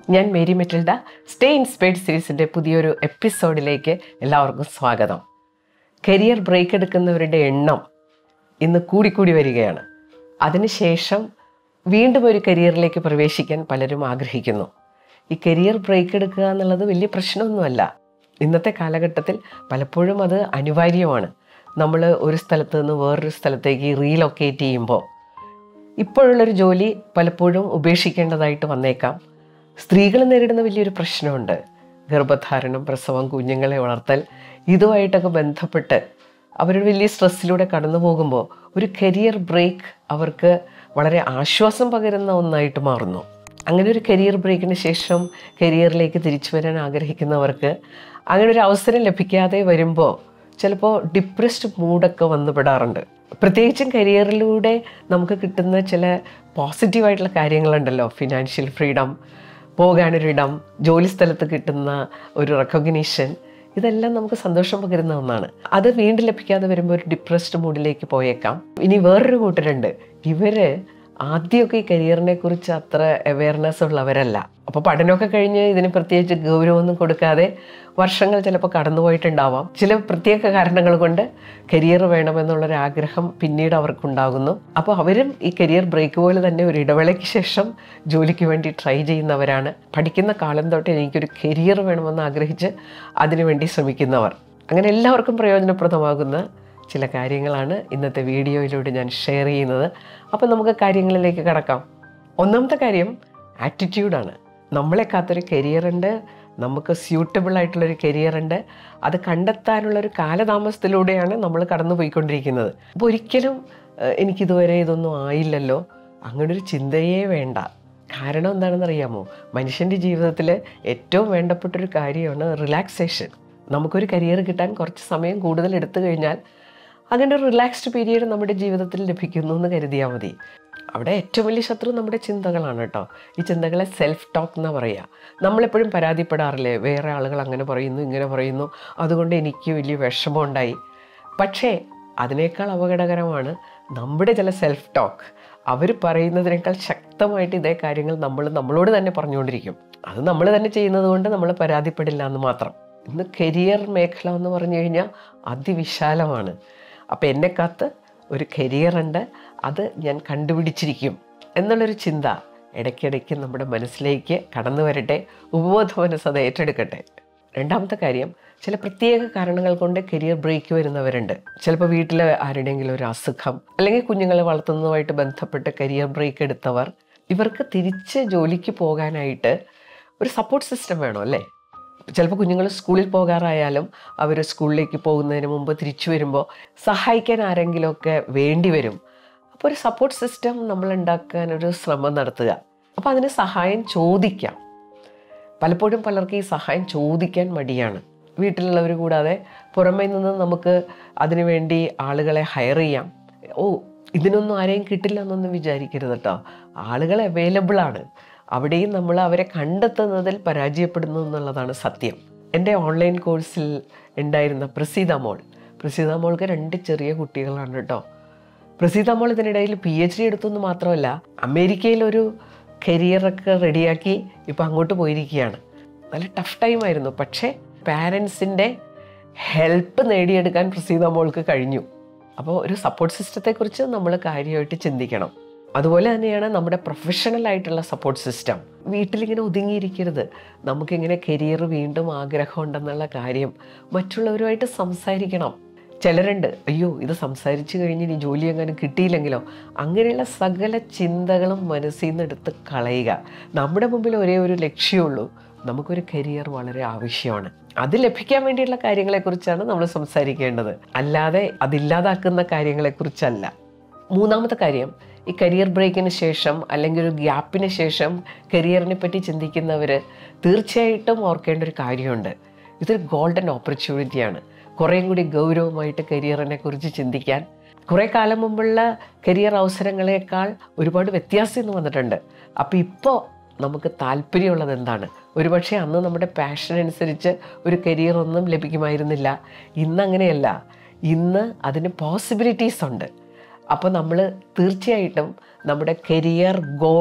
ഞാൻ Mary Matilda stay inspired സീരീസിൻ്റെ പുതിയൊരു എപ്പിസോഡിലേക്ക് എല്ലാവർക്കും സ്വാഗതം കരിയർ ബ്രേക്ക് എടുക്കുന്നവരുടെ എണ്ണം ഇന്ന് കൂടിക്കൂടി വരികയാണ് അതിനുശേഷം വീണ്ടും ഒരു കരിയറിലേക്ക് പ്രവേശിക്കാൻ പലരും ആഗ്രഹിക്കുന്നു ഈ കരിയർ ബ്രേക്ക് എടുക്കുക എന്നുള്ളത് വലിയ പ്രശ്നമൊന്നുമല്ല ഇന്നത്തെ കാലഘട്ടത്തിൽ പലപ്പോഴും അത് അനിവാര്യമാണ് നമ്മൾ ഒരു സ്ഥലത്ത് നിന്ന് വേറൊരു സ്ഥലത്തേക്ക് റീലൊക്കേറ്റ് ചെയ്യുമ്പോൾ ഇപ്പോഴുള്ളൊരു ജോലി പലപ്പോഴും ഉപേക്ഷിക്കേണ്ടതായിട്ട് വന്നേക്കാം സ്ത്രീകൾ നേരിടുന്ന വലിയൊരു പ്രശ്നമുണ്ട് ഗർഭധാരണം പ്രസവം കുഞ്ഞുങ്ങളെ വളർത്തൽ ഇതുമായിട്ടൊക്കെ ബന്ധപ്പെട്ട് അവർ വലിയ സ്ട്രെസ്സിലൂടെ കടന്നു പോകുമ്പോൾ ഒരു കരിയർ ബ്രേക്ക് അവർക്ക് വളരെ ആശ്വാസം പകരുന്ന ഒന്നായിട്ട് മാറുന്നു അങ്ങനെ ഒരു കരിയർ ബ്രേക്കിന് ശേഷം കരിയറിലേക്ക് തിരിച്ചു വരാൻ ആഗ്രഹിക്കുന്നവർക്ക് അങ്ങനെ ഒരു അവസരം ലഭിക്കാതെ വരുമ്പോൾ ചിലപ്പോൾ ഡിപ്രസ്ഡ് മൂഡൊക്കെ വന്നു പെടാറുണ്ട് പ്രത്യേകിച്ചും കരിയറിലൂടെ നമുക്ക് കിട്ടുന്ന ചില പോസിറ്റീവായിട്ടുള്ള കാര്യങ്ങളുണ്ടല്ലോ ഫിനാൻഷ്യൽ ഫ്രീഡം പോകാനൊരിടം ജോലി സ്ഥലത്ത് കിട്ടുന്ന ഒരു റെക്കഗ്നീഷൻ ഇതെല്ലാം നമുക്ക് സന്തോഷം പകരുന്ന ഒന്നാണ് അത് വീണ്ടും ലഭിക്കാതെ വരുമ്പോൾ ഒരു ഡിപ്രസ്ഡ് മൂഡിലേക്ക് പോയേക്കാം ഇനി വേറൊരു കൂട്ടരുണ്ട് ഇവര് ആദ്യമൊക്കെ ഈ കരിയറിനെ കുറിച്ച് അത്ര അവയർനെസ് ഉള്ളവരല്ല അപ്പോൾ പഠനമൊക്കെ കഴിഞ്ഞ് ഇതിന് പ്രത്യേകിച്ച് ഗൗരവമൊന്നും കൊടുക്കാതെ വർഷങ്ങൾ ചിലപ്പോൾ കടന്നുപോയിട്ടുണ്ടാവാം ചില പ്രത്യേക കാരണങ്ങൾ കൊണ്ട് കരിയർ വേണമെന്നുള്ളൊരു ആഗ്രഹം പിന്നീട് അവർക്കുണ്ടാകുന്നു അപ്പോൾ അവരും ഈ കരിയർ ബ്രേക്ക് പോലെ തന്നെ ഒരു ഇടവേളയ്ക്ക് ശേഷം ജോലിക്ക് വേണ്ടി ട്രൈ ചെയ്യുന്നവരാണ് പഠിക്കുന്ന കാലം തൊട്ട് എനിക്കൊരു കരിയർ വേണമെന്ന് ആഗ്രഹിച്ച് അതിനുവേണ്ടി ശ്രമിക്കുന്നവർ അങ്ങനെ എല്ലാവർക്കും പ്രയോജനപ്രദമാകുന്ന ചില കാര്യങ്ങളാണ് ഇന്നത്തെ വീഡിയോയിലൂടെ ഞാൻ ഷെയർ ചെയ്യുന്നത് അപ്പോൾ നമുക്ക് കാര്യങ്ങളിലേക്ക് കടക്കാം ഒന്നാമത്തെ കാര്യം ആറ്റിറ്റ്യൂഡാണ് നമ്മളെ കാത്തൊരു കരിയറുണ്ട് നമുക്ക് സ്യൂട്ടബിൾ ആയിട്ടുള്ളൊരു കരിയറുണ്ട് അത് കണ്ടെത്താനുള്ളൊരു കാലതാമസത്തിലൂടെയാണ് നമ്മൾ കടന്നു പോയിക്കൊണ്ടിരിക്കുന്നത് അപ്പോൾ ഒരിക്കലും ഏഹ്, എനിക്കിതുവരെ ഇതൊന്നും ആയില്ലല്ലോ അങ്ങനൊരു ചിന്തയേ വേണ്ട കാരണം എന്താണെന്ന് അറിയാമോ മനുഷ്യൻ്റെ ജീവിതത്തിൽ ഏറ്റവും വേണ്ടപ്പെട്ടൊരു കാര്യമാണ് റിലാക്സേഷൻ നമുക്കൊരു കരിയർ കിട്ടാൻ കുറച്ച് സമയം കൂടുതൽ എടുത്തു കഴിഞ്ഞാൽ അങ്ങനെ ഒരു റിലാക്സ്ഡ് പീരീഡ് നമ്മുടെ ജീവിതത്തിൽ ലഭിക്കുന്നു എന്ന് കരുതിയാൽ മതി അവിടെ ഏറ്റവും വലിയ ശത്രു നമ്മുടെ ചിന്തകളാണ് കേട്ടോ ഈ ചിന്തകളെ സെൽഫ് ടോക്ക് എന്നാ പറയുക നമ്മളെപ്പോഴും പരാതിപ്പെടാറില്ലേ വേറെ ആളുകൾ അങ്ങനെ പറയുന്നു ഇങ്ങനെ പറയുന്നു അതുകൊണ്ട് എനിക്ക് വലിയ വിഷമമുണ്ടായി പക്ഷേ അതിനേക്കാൾ അപകടകരമാണ് നമ്മുടെ ചില സെൽഫ് ടോക്ക് അവർ പറയുന്നതിനേക്കാൾ ശക്തമായിട്ട് ഇതേ കാര്യങ്ങൾ നമ്മൾ നമ്മളോട് തന്നെ പറഞ്ഞുകൊണ്ടിരിക്കും അത് നമ്മൾ തന്നെ ചെയ്യുന്നത് കൊണ്ട് നമ്മൾ പരാതിപ്പെടില്ല എന്ന് മാത്രം ഇന്ന് കരിയർ മേഖല എന്ന് പറഞ്ഞു കഴിഞ്ഞാൽ അതിവിശാലമാണ് അപ്പോൾ എന്നെ കാത്ത് ഒരു കരിയറുണ്ട് അത് ഞാൻ കണ്ടുപിടിച്ചിരിക്കും എന്നുള്ളൊരു ചിന്ത ഇടയ്ക്കിടയ്ക്ക് നമ്മുടെ മനസ്സിലേക്ക് കടന്നു വരട്ടെ ഉപബോധ മനസ്സ് അത് ഏറ്റെടുക്കട്ടെ രണ്ടാമത്തെ കാര്യം ചില പ്രത്യേക കാരണങ്ങൾ കൊണ്ട് കരിയർ ബ്രേക്ക് വരുന്നവരുണ്ട് ചിലപ്പോൾ വീട്ടിൽ ആരുടെയെങ്കിലും ഒരു അസുഖം അല്ലെങ്കിൽ കുഞ്ഞുങ്ങളെ വളർത്തുന്നതുമായിട്ട് ബന്ധപ്പെട്ട് കരിയർ ബ്രേക്ക് എടുത്തവർ ഇവർക്ക് തിരിച്ച് ജോലിക്ക് പോകാനായിട്ട് ഒരു സപ്പോർട്ട് സിസ്റ്റം വേണം അല്ലേ ചിലപ്പോൾ കുഞ്ഞുങ്ങൾ സ്കൂളിൽ പോകാറായാലും അവർ സ്കൂളിലേക്ക് പോകുന്നതിന് മുമ്പ് തിരിച്ചു വരുമ്പോൾ സഹായിക്കാൻ ആരെങ്കിലുമൊക്കെ വേണ്ടി വരും അപ്പോൾ ഒരു സപ്പോർട്ട് സിസ്റ്റം നമ്മൾ ഉണ്ടാക്കാൻ ഒരു ശ്രമം നടത്തുക അപ്പോൾ അതിന് സഹായം ചോദിക്കാം പലപ്പോഴും പലർക്കും ഈ സഹായം ചോദിക്കാൻ മടിയാണ് വീട്ടിലുള്ളവർ കൂടാതെ പുറമേ നിന്ന് നമുക്ക് അതിനുവേണ്ടി ആളുകളെ ഹയർ ചെയ്യാം ഓ ഇതിനൊന്നും ആരെയും കിട്ടില്ല എന്നൊന്നും വിചാരിക്കരുത് കേട്ടോ ആളുകൾ അവൈലബിൾ ആണ് അവിടെയും നമ്മൾ അവരെ കണ്ടെത്തുന്നതിൽ പരാജയപ്പെടുന്നു എന്നുള്ളതാണ് സത്യം എൻ്റെ ഓൺലൈൻ കോഴ്സിൽ ഉണ്ടായിരുന്ന പ്രസീത മോൾ പ്രസീത മോൾക്ക് രണ്ട് ചെറിയ കുട്ടികളാണ് കേട്ടോ പ്രസീത മോൾ ഇതിനിടയിൽ പി എച്ച് ഡി എടുത്തെന്ന് മാത്രമല്ല അമേരിക്കയിൽ ഒരു കരിയറൊക്കെ റെഡിയാക്കി ഇപ്പം അങ്ങോട്ട് പോയിരിക്കുകയാണ് നല്ല ടഫ് ടൈം ആയിരുന്നു പക്ഷേ പാരൻസിൻ്റെ ഹെൽപ്പ് നേടിയെടുക്കാൻ പ്രസീത മോൾക്ക് കഴിഞ്ഞു അപ്പോൾ ഒരു സപ്പോർട്ട് സിസ്റ്റത്തെക്കുറിച്ച് നമ്മൾ കാര്യമായിട്ട് ചിന്തിക്കണം അതുപോലെ തന്നെയാണ് നമ്മുടെ പ്രൊഫഷണൽ ആയിട്ടുള്ള സപ്പോർട്ട് സിസ്റ്റം വീട്ടിലിങ്ങനെ ഒതുങ്ങിയിരിക്കരുത് നമുക്കിങ്ങനെ കരിയർ വീണ്ടും ആഗ്രഹമുണ്ടെന്നുള്ള കാര്യം മറ്റുള്ളവരുമായിട്ട് സംസാരിക്കണം ചിലരുണ്ട് അയ്യോ ഇത് സംസാരിച്ചു കഴിഞ്ഞ് ഇനി ജോലി എങ്ങനെ കിട്ടിയില്ലെങ്കിലോ അങ്ങനെയുള്ള സകല ചിന്തകളും മനസ്സിൽ നിന്ന് എടുത്ത് കളയുക നമ്മുടെ മുമ്പിൽ ഒരേ ഒരു ലക്ഷ്യമുള്ളൂ നമുക്കൊരു കരിയർ വളരെ ആവശ്യമാണ് അത് ലഭിക്കാൻ വേണ്ടിയുള്ള കാര്യങ്ങളെക്കുറിച്ചാണ് നമ്മൾ സംസാരിക്കേണ്ടത് അല്ലാതെ അതില്ലാതാക്കുന്ന കാര്യങ്ങളെക്കുറിച്ചല്ല മൂന്നാമത്തെ കാര്യം ഈ കരിയർ ബ്രേക്കിന് ശേഷം അല്ലെങ്കിൽ ഒരു ഗ്യാപ്പിന് ശേഷം കരിയറിനെ പറ്റി ചിന്തിക്കുന്നവർ തീർച്ചയായിട്ടും ഓർക്കേണ്ട ഒരു കാര്യമുണ്ട് ഇതൊരു ഗോൾഡൻ ഓപ്പർച്യൂണിറ്റിയാണ് കുറേയും കൂടി ഗൗരവമായിട്ട് കരിയറിനെ കുറിച്ച് ചിന്തിക്കാൻ കുറേ കാലം മുമ്പുള്ള കരിയർ അവസരങ്ങളെക്കാൾ ഒരുപാട് വ്യത്യാസം ഇന്ന് വന്നിട്ടുണ്ട് അപ്പോൾ ഇപ്പോൾ നമുക്ക് താല്പര്യമുള്ളത് എന്താണ് ഒരുപക്ഷെ അന്ന് നമ്മുടെ പാഷൻ അനുസരിച്ച് ഒരു കരിയർ ഒന്നും ലഭിക്കുമായിരുന്നില്ല ഇന്ന് അങ്ങനെയല്ല ഇന്ന് അതിന് പോസിബിലിറ്റീസ് ഉണ്ട് അപ്പോൾ നമ്മൾ തീർച്ചയായിട്ടും നമ്മുടെ കരിയർ ഗോൾ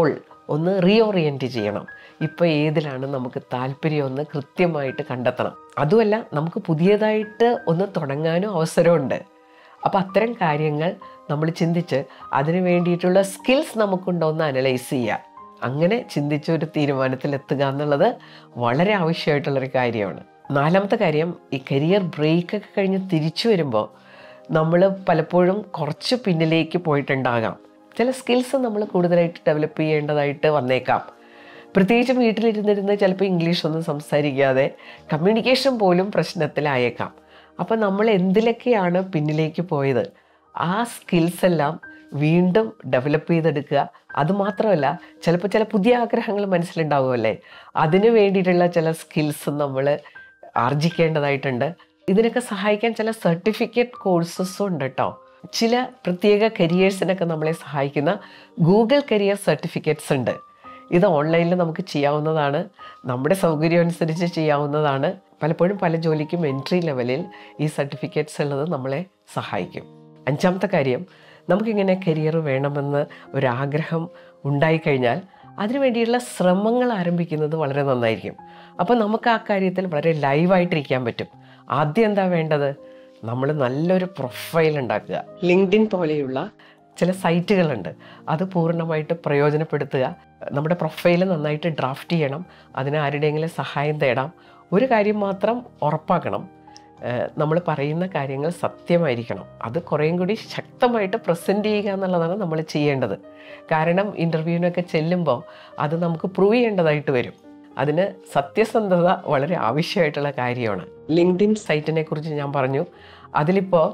ഒന്ന് റീഓറിയൻറ്റ് ചെയ്യണം ഇപ്പോൾ ഏതിലാണ് നമുക്ക് താല്പര്യമെന്ന് കൃത്യമായിട്ട് കണ്ടെത്തണം അതുമല്ല നമുക്ക് പുതിയതായിട്ട് ഒന്ന് തുടങ്ങാനും അവസരമുണ്ട് അപ്പോൾ അത്തരം കാര്യങ്ങൾ നമ്മൾ ചിന്തിച്ച് അതിന് വേണ്ടിയിട്ടുള്ള സ്കിൽസ് നമുക്കുണ്ടോ എന്ന് അനലൈസ് ചെയ്യുക അങ്ങനെ ചിന്തിച്ച് ഒരു തീരുമാനത്തിലെത്തുക എന്നുള്ളത് വളരെ ആവശ്യമായിട്ടുള്ളൊരു കാര്യമാണ് നാലാമത്തെ കാര്യം ഈ കരിയർ ബ്രേക്കൊക്കെ കഴിഞ്ഞ് തിരിച്ചു വരുമ്പോൾ നമ്മൾ പലപ്പോഴും കുറച്ച് പിന്നിലേക്ക് പോയിട്ടുണ്ടാകാം ചില സ്കിൽസ് നമ്മൾ കൂടുതലായിട്ട് ഡെവലപ്പ് ചെയ്യേണ്ടതായിട്ട് വന്നേക്കാം പ്രത്യേകിച്ച് വീട്ടിലിരുന്നിരുന്ന് ചിലപ്പോൾ ഇംഗ്ലീഷ് ഒന്നും സംസാരിക്കാതെ കമ്മ്യൂണിക്കേഷൻ പോലും പ്രശ്നത്തിലായേക്കാം അപ്പോൾ നമ്മൾ എന്തിലൊക്കെയാണ് പിന്നിലേക്ക് പോയത് ആ സ്കിൽസ് എല്ലാം വീണ്ടും ഡെവലപ്പ് ചെയ്തെടുക്കുക അതുമാത്രമല്ല ചിലപ്പോൾ ചില പുതിയ ആഗ്രഹങ്ങൾ മനസ്സിലുണ്ടാവുമല്ലേ അതിന് വേണ്ടിയിട്ടുള്ള ചില സ്കിൽസ് നമ്മൾ ആർജിക്കേണ്ടതായിട്ടുണ്ട് ഇതിനൊക്കെ സഹായിക്കാൻ ചില സർട്ടിഫിക്കറ്റ് കോഴ്സസും ഉണ്ട് കേട്ടോ ചില പ്രത്യേക കരിയേഴ്സിനൊക്കെ നമ്മളെ സഹായിക്കുന്ന ഗൂഗിൾ കരിയർ സർട്ടിഫിക്കറ്റ്സ് ഉണ്ട് ഇത് ഓൺലൈനിൽ നമുക്ക് ചെയ്യാവുന്നതാണ് നമ്മുടെ സൗകര്യം അനുസരിച്ച് ചെയ്യാവുന്നതാണ് പലപ്പോഴും പല ജോലിക്കും എൻട്രി ലെവലിൽ ഈ സർട്ടിഫിക്കറ്റ്സ് ഉള്ളത് നമ്മളെ സഹായിക്കും അഞ്ചാമത്തെ കാര്യം നമുക്കിങ്ങനെ കരിയർ വേണമെന്ന് ഒരാഗ്രഹം ഉണ്ടായിക്കഴിഞ്ഞാൽ അതിനു വേണ്ടിയുള്ള ശ്രമങ്ങൾ ആരംഭിക്കുന്നത് വളരെ നന്നായിരിക്കും അപ്പോൾ നമുക്ക് ആ കാര്യത്തിൽ വളരെ ലൈവായിട്ടിരിക്കാൻ പറ്റും ആദ്യം എന്താ വേണ്ടത് നമ്മൾ നല്ലൊരു പ്രൊഫൈൽ ഉണ്ടാക്കുക ലിങ്ക്ഡിൻ പോലെയുള്ള ചില സൈറ്റുകളുണ്ട് അത് പൂർണ്ണമായിട്ട് പ്രയോജനപ്പെടുത്തുക നമ്മുടെ പ്രൊഫൈൽ നന്നായിട്ട് ഡ്രാഫ്റ്റ് ചെയ്യണം അതിന് ആരുടെയെങ്കിലും സഹായം തേടാം ഒരു കാര്യം മാത്രം ഉറപ്പാക്കണം നമ്മൾ പറയുന്ന കാര്യങ്ങൾ സത്യമായിരിക്കണം അത് കുറേയും കൂടി ശക്തമായിട്ട് പ്രസൻറ്റ് ചെയ്യുക എന്നുള്ളതാണ് നമ്മൾ ചെയ്യേണ്ടത് കാരണം ഇൻ്റർവ്യൂവിനൊക്കെ ചെല്ലുമ്പോൾ അത് നമുക്ക് പ്രൂവ് ചെയ്യേണ്ടതായിട്ട് വരും അതിന് സത്യസന്ധത വളരെ ആവശ്യമായിട്ടുള്ള കാര്യമാണ് ലിങ്ക്ഡിൻ സൈറ്റിനെ കുറിച്ച് ഞാൻ പറഞ്ഞു അതിലിപ്പോൾ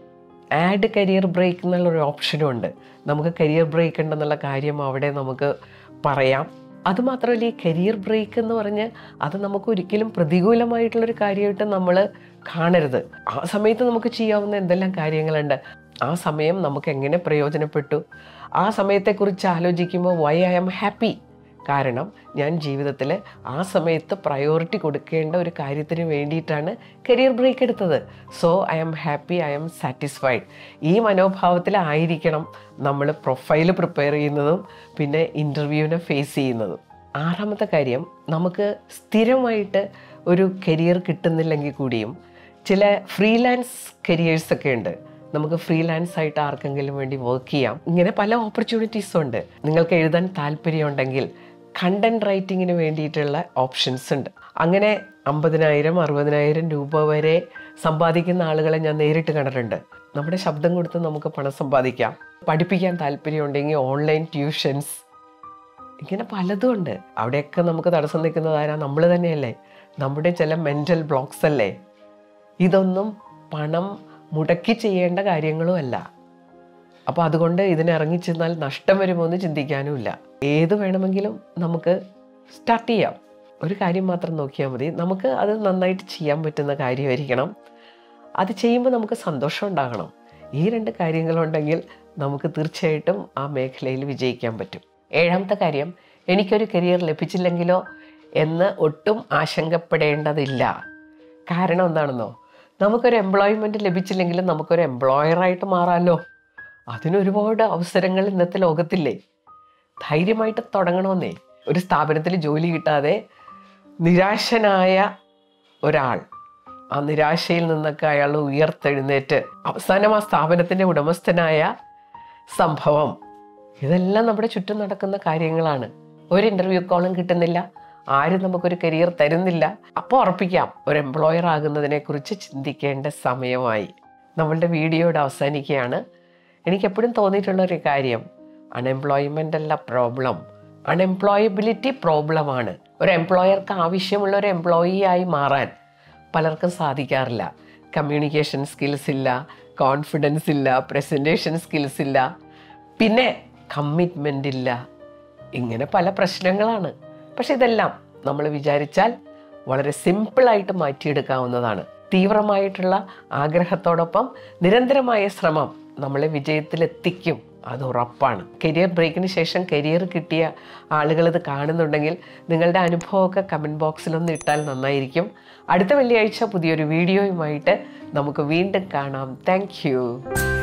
ആഡ് കരിയർ ബ്രേക്ക് എന്നുള്ളൊരു ഓപ്ഷനും ഉണ്ട് നമുക്ക് കരിയർ ബ്രേക്ക് ഉണ്ടെന്നുള്ള കാര്യം അവിടെ നമുക്ക് പറയാം അതുമാത്രമല്ല ഈ കരിയർ ബ്രേക്ക് എന്ന് പറഞ്ഞ് അത് നമുക്ക് ഒരിക്കലും പ്രതികൂലമായിട്ടുള്ളൊരു കാര്യമായിട്ട് നമ്മൾ കാണരുത് ആ സമയത്ത് നമുക്ക് ചെയ്യാവുന്ന എന്തെല്ലാം കാര്യങ്ങളുണ്ട് ആ സമയം നമുക്ക് എങ്ങനെ പ്രയോജനപ്പെട്ടു ആ സമയത്തെക്കുറിച്ച് ആലോചിക്കുമ്പോൾ വൈ ഐ ആം ഹാപ്പി കാരണം ഞാൻ ജീവിതത്തിൽ ആ സമയത്ത് പ്രയോറിറ്റി കൊടുക്കേണ്ട ഒരു കാര്യത്തിന് വേണ്ടിയിട്ടാണ് കരിയർ ബ്രേക്ക് എടുത്തത് so I am happy I am satisfied ഈ മനോഭാവത്തിലായിരിക്കണം നമ്മൾ പ്രൊഫൈൽ പ്രിപ്പയർ ചെയ്യുന്നതും പിന്നെ ഇൻ്റർവ്യൂവിനെ ഫേസ് ചെയ്യുന്നതും ആറാമത്തെ കാര്യം നമുക്ക് സ്ഥിരമായിട്ട് ഒരു കരിയർ കിട്ടുന്നില്ലെങ്കിൽ കൂടിയും ചില ഫ്രീലാൻസ് കരിയേഴ്സൊക്കെ ഉണ്ട് നമുക്ക് ഫ്രീലാൻസ് ആയിട്ട് ആർക്കെങ്കിലും വേണ്ടി വർക്ക് ചെയ്യാം ഇങ്ങനെ പല ഓപ്പർച്യൂണിറ്റീസും ഉണ്ട് നിങ്ങൾക്ക് എഴുതാൻ താല്പര്യമുണ്ടെങ്കിൽ കണ്ടന്റ് റൈറ്റിങ്ങിന് വേണ്ടിയിട്ടുള്ള ഓപ്ഷൻസ് ഉണ്ട് അങ്ങനെ അമ്പതിനായിരം അറുപതിനായിരം രൂപ വരെ സമ്പാദിക്കുന്ന ആളുകളെ ഞാൻ നേരിട്ട് കണ്ടിട്ടുണ്ട് നമ്മുടെ ശബ്ദം കൊടുത്ത് നമുക്ക് പണം സമ്പാദിക്കാം പഠിപ്പിക്കാൻ താല്പര്യമുണ്ടെങ്കിൽ ഓൺലൈൻ ട്യൂഷൻസ് ഇങ്ങനെ പലതും ഉണ്ട് അവിടെയൊക്കെ നമുക്ക് തടസ്സം നിൽക്കുന്നത് ആരാ നമ്മൾ തന്നെയല്ലേ നമ്മുടെ ചില മെൻ്റൽ ബ്ലോക്സ് അല്ലേ ഇതൊന്നും പണം മുടക്കി ചെയ്യേണ്ട കാര്യങ്ങളും അല്ല അപ്പോൾ അതുകൊണ്ട് ഇതിന് ഇറങ്ങിച്ചെന്നാൽ നഷ്ടം വരുമോ എന്ന് ചിന്തിക്കാനുമില്ല ഏത് വേണമെങ്കിലും നമുക്ക് സ്റ്റാർട്ട് ചെയ്യാം ഒരു കാര്യം മാത്രം നോക്കിയാൽ മതി നമുക്ക് അത് നന്നായിട്ട് ചെയ്യാൻ പറ്റുന്ന കാര്യമായിരിക്കണം അത് ചെയ്യുമ്പോൾ നമുക്ക് സന്തോഷം ഉണ്ടാകണം ഈ രണ്ട് കാര്യങ്ങളുണ്ടെങ്കിൽ നമുക്ക് തീർച്ചയായിട്ടും ആ മേഖലയിൽ വിജയിക്കാൻ പറ്റും ഏഴാമത്തെ കാര്യം എനിക്കൊരു കരിയർ ലഭിച്ചില്ലെങ്കിലോ എന്ന് ഒട്ടും ആശങ്കപ്പെടേണ്ടതില്ല കാരണം എന്താണെന്നോ നമുക്കൊരു എംപ്ലോയ്മെൻറ്റ് ലഭിച്ചില്ലെങ്കിലും നമുക്കൊരു എംപ്ലോയറായിട്ട് മാറാമല്ലോ അതിനൊരുപാട് അവസരങ്ങൾ ഇന്നത്തെ ലോകത്തില്ലേ ധൈര്യമായിട്ട് തുടങ്ങണമെന്നേ ഒരു സ്ഥാപനത്തിൽ ജോലി കിട്ടാതെ നിരാശനായ ഒരാൾ ആ നിരാശയിൽ നിന്നൊക്കെ അയാൾ ഉയർത്തെഴുന്നേറ്റ് അവസാനം ആ സ്ഥാപനത്തിൻ്റെ ഉടമസ്ഥനായ സംഭവം ഇതെല്ലാം നമ്മുടെ ചുറ്റും നടക്കുന്ന കാര്യങ്ങളാണ് ഒരു ഇൻ്റർവ്യൂ കോളും കിട്ടുന്നില്ല ആരും നമുക്കൊരു കരിയർ തരുന്നില്ല അപ്പോൾ ഉറപ്പിക്കാം ഒരു എംപ്ലോയർ ആകുന്നതിനെക്കുറിച്ച് ചിന്തിക്കേണ്ട സമയമായി നമ്മളുടെ വീഡിയോയുടെ അവസാനിക്കുകയാണ് എനിക്കെപ്പോഴും തോന്നിയിട്ടുള്ള ഒരു കാര്യം അൺഎംപ്ലോയ്മെൻ്റ് അല്ല പ്രോബ്ലം അൺഎംപ്ലോയബിലിറ്റി പ്രോബ്ലമാണ് ഒരു എംപ്ലോയർക്ക് ആവശ്യമുള്ള ഒരു എംപ്ലോയി ആയി മാറാൻ പലർക്കും സാധിക്കാറില്ല കമ്മ്യൂണിക്കേഷൻ സ്കിൽസ് ഇല്ല കോൺഫിഡൻസ് ഇല്ല പ്രസൻറ്റേഷൻ സ്കിൽസ് ഇല്ല പിന്നെ കമ്മിറ്റ്മെൻ്റ് ഇല്ല ഇങ്ങനെ പല പ്രശ്നങ്ങളാണ് പക്ഷെ ഇതെല്ലാം നമ്മൾ വിചാരിച്ചാൽ വളരെ സിമ്പിളായിട്ട് മാറ്റിയെടുക്കാവുന്നതാണ് തീവ്രമായിട്ടുള്ള ആഗ്രഹത്തോടൊപ്പം നിരന്തരമായ ശ്രമം നമ്മളെ വിജയത്തിലെത്തിക്കും അത് ഉറപ്പാണ് കരിയർ ബ്രേക്കിന് ശേഷം കരിയർ കിട്ടിയ ആളുകൾ ഇത് കാണുന്നുണ്ടെങ്കിൽ നിങ്ങളുടെ അനുഭവമൊക്കെ കമൻറ്റ് ബോക്സിലൊന്ന് ഇട്ടാൽ നന്നായിരിക്കും അടുത്ത വെള്ളിയാഴ്ച പുതിയൊരു വീഡിയോയുമായിട്ട് നമുക്ക് വീണ്ടും കാണാം താങ്ക്